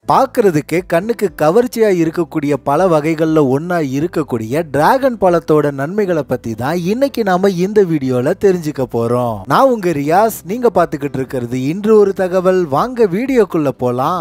பார்க்கிறதுக்கே கண்ணுக்கு கவர்ச்சியா இருக்கக்கூடிய பல வகைகள்ல ஒண்ணா இருக்கக்கூடிய டிராகன் பழத்தோட நன்மைகளை பத்தி தான் இன்னைக்கு நாம இந்த வீடியோல தெரிஞ்சுக்க போறோம் நான் உங்க ரியாஸ் நீங்க பாத்துக்கிட்டு இருக்கிறது இன்று ஒரு தகவல் வாங்க வீடியோக்குள்ள போலாம்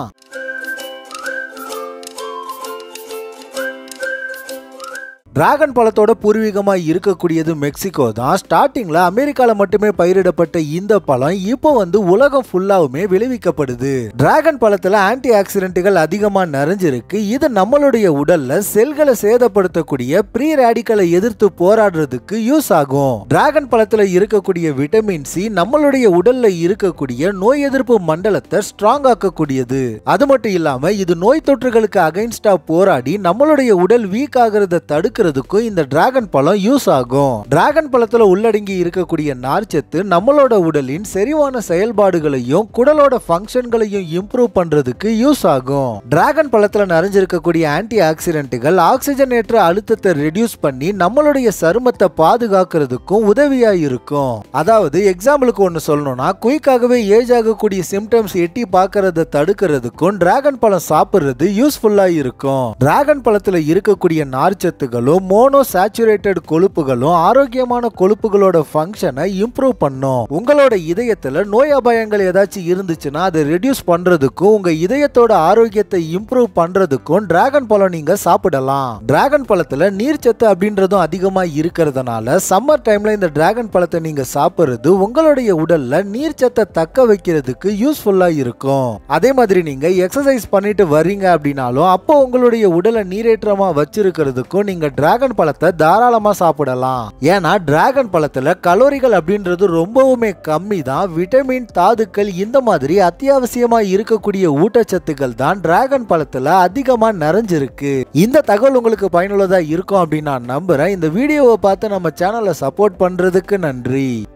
டிராகன் பழத்தோட பூர்வீகமா இருக்கக்கூடியது மெக்சிகோ தான் ஸ்டார்டிங்ல அமெரிக்கால மட்டுமே பயிரிடப்பட்ட இந்த பழம் இப்போ வந்து உலகம் ஃபுல்லாவுமே விளைவிக்கப்படுது டிராகன் பழத்துல ஆன்டி ஆக்சிடென்ட்டுகள் அதிகமா நிறைஞ்சிருக்கு இது நம்மளுடைய உடல்ல செல்களை சேதப்படுத்தக்கூடிய ப்ரீ ரேடிக்கலை எதிர்த்து போராடுறதுக்கு யூஸ் ஆகும் டிராகன் பழத்துல இருக்கக்கூடிய விட்டமின் சி நம்மளுடைய உடல்ல இருக்கக்கூடிய நோய் எதிர்ப்பு மண்டலத்தை ஸ்ட்ராங் ஆக்கக்கூடியது அது மட்டும் இல்லாம இது நோய் தொற்றுகளுக்கு அகைன்ஸ்டா போராடி நம்மளுடைய உடல் வீக் ஆகிறத தடுக்கிறதுக்கும் இந்த டிராகன் பழம் யூஸ் ஆகும் டிராகன் பழத்துல உள்ளடங்கி இருக்கக்கூடிய நார்ச்சத்து நம்மளோட உடலின் செரிவான செயல்பாடுகளையும் குடலோட ஃபங்க்ஷன்களையும் இம்ப்ரூவ் பண்றதுக்கு யூஸ் ஆகும் டிராகன் பழத்துல நிறைஞ்சிருக்கக்கூடிய ஆன்டி ஆக்சிடென்ட்டுகள் ஆக்சிஜனேற்ற அழுத்தத்தை ரெடியூஸ் பண்ணி நம்மளுடைய சருமத்தை பாதுகாக்கிறதுக்கும் உதவியா இருக்கும் அதாவது எக்ஸாம்பிளுக்கு ஒன்னு சொல்லணும்னா குயிக்காகவே ஏஜ் ஆகக்கூடிய சிம்டம்ஸ் எட்டி பார்க்கறத தடுக்கிறதுக்கும் டிராகன் பழம் சாப்பிடுறது யூஸ்ஃபுல்லா இருக்கும் டிராகன் பழத்துல இருக்கக்கூடிய நார்ச்சத்துகளும் மோனோ சேச்சுரேட்டட் கொழுப்புகளும் ஆரோக்கியமான கொழுப்புகளோட ஃபங்க்ஷனை இம்ப்ரூவ் பண்ணும் உங்களோட இதயத்துல நோய் அபாயங்கள் ஏதாச்சும் இருந்துச்சுன்னா அதை ரெடியூஸ் பண்றதுக்கும் உங்க இதயத்தோட ஆரோக்கியத்தை இம்ப்ரூவ் பண்றதுக்கும் டிராகன் பழம் நீங்க சாப்பிடலாம் டிராகன் பழத்துல நீர்ச்சத்து அப்படின்றதும் அதிகமா இருக்கிறதுனால சம்மர் டைம்ல இந்த டிராகன் பழத்தை நீங்க சாப்பிடுறது உங்களுடைய உடல்ல நீர்ச்சத்தை தக்க வைக்கிறதுக்கு யூஸ்ஃபுல்லா இருக்கும் அதே மாதிரி நீங்க எக்ஸசைஸ் பண்ணிட்டு வர்றீங்க அப்படின்னாலும் அப்போ உங்களுடைய உடலை நீரேற்றமா வச்சிருக்கிறதுக்கும் நீங்க டிராகன் பழத்தை தாராளமா சாப்பிடலாம் ஏன்னா டிராகன் பழத்துல கலோரிகள் அப்படின்றது ரொம்பவுமே கம்மி தான் விட்டமின் தாதுக்கள் இந்த மாதிரி அத்தியாவசியமா இருக்கக்கூடிய ஊட்டச்சத்துக்கள் தான் டிராகன் பழத்துல அதிகமா நிறைஞ்சிருக்கு இந்த தகவல் உங்களுக்கு பயனுள்ளதா இருக்கும் அப்படின்னு நான் நம்புறேன் இந்த வீடியோவை பார்த்து நம்ம சேனலை சப்போர்ட் பண்றதுக்கு நன்றி